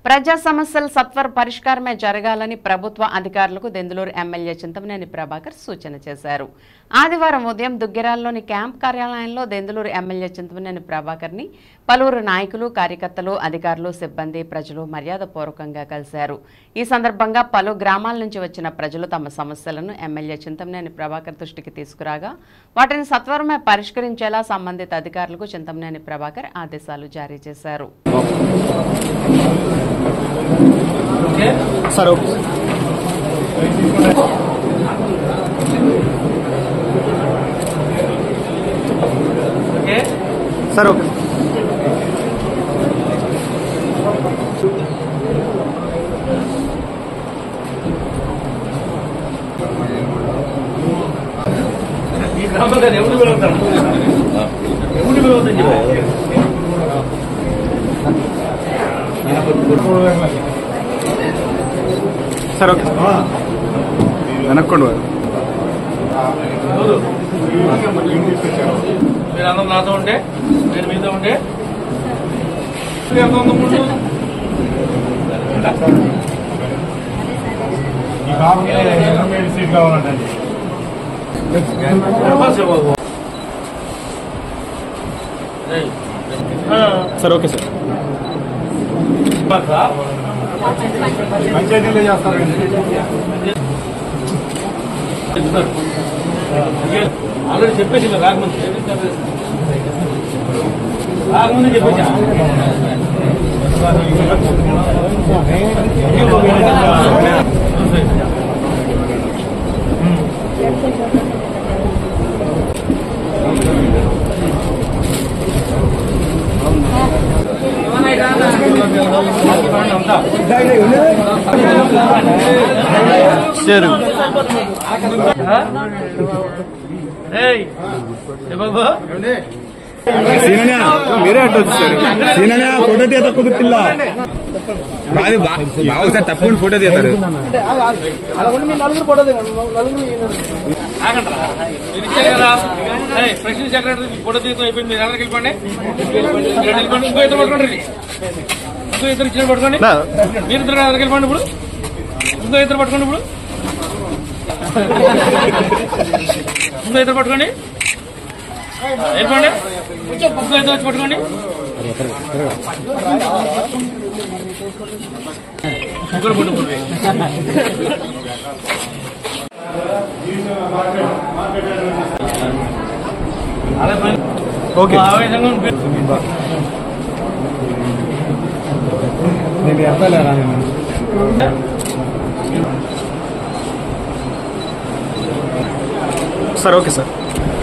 ప్రజా సమస్యల సత్వర పరిష్కారమే జరగాలని ప్రభుత్వ అధికారులకు దెందులూరు ఎమ్మెల్యే చింతమనేని ప్రభాకర్ సూచన చేశారు ఆదివారం ఉదయం దుగ్గిరాల్లోని క్యాంప్ కార్యాలయంలో దెందులూరు ఎమ్మెల్యే చింతమనేని ప్రభాకర్ని పలువురు నాయకులు కార్యకర్తలు అధికారులు సిబ్బంది ప్రజలు మర్యాదపూర్వకంగా కలిశారు ఈ సందర్భంగా పలు గ్రామాల నుంచి వచ్చిన ప్రజలు తమ సమస్యలను ఎమ్మెల్యే చింతమనేని ప్రభాకర్ దృష్టికి తీసుకురాగా వాటిని సత్వరమే పరిష్కరించేలా సంబంధిత అధికారులకు చింతమనేని ప్రభాకర్ ఆదేశాలు జారీ చేశారు సార్ ఓకే సార్ ఓకే ఈ గ్రామం కదా ఎవరు పిలుగుతాడు ఎవరు పిలుగుతుంది సార్ ఓకే వెనక్కండి వారు మీరు అందరం నాతో ఉంటే నేను మీతో ఉంటే మీరు ఎంత ఉందో ముందు బస్ ఇవ్వకు. ఏయ్. ఆ, సార్ ఓకే సార్ బస్సా? పంచాయతీలో చేస్తారు చెప్తారు. ఆల్రెడీ చెప్పేసి రాకముందు రాకముందు చెప్పేసి అంతా ఏయ్ ఏ బాబు సీననే మీరే అడ్డు వచ్చారు సీననే ఫోటో తీత కుదుర్తిల్ల బాగా బాగా ఒకసారి తప్పకుండా ఫోటో తీస్తారు ఆగండ్రా. మీరు ఇచ్చారు కదా ఏయ్, ప్రెసిడెంట్ సెక్రటరీ ఫోటో తీయడం అయిపోయింది మీరు ఎవరికి వెళ్ళిపోండి ఇక్కడ వెళ్ళిపోండి ఇంకో ఇద్దరు పట్టుకోండి ఇంకో ఇద్దరు ఇచ్చిన పట్టుకోండి మీరు ఇద్దరు ఎవరికి వెళ్ళిపోండి ఇప్పుడు ఇంకో ఇద్దరు పట్టుకోండి ఇప్పుడు ఇంకో ఇద్దరు పట్టుకోండి వెళ్ళిపోండి ఇంకో ఇద్దరు వచ్చి పట్టుకోండి ముగ్గురు పట్టుకోండి అదే పని ఓకే ఆవేశంగా ఉంది నేను చెప్పలేరా సార్ ఓకే సార్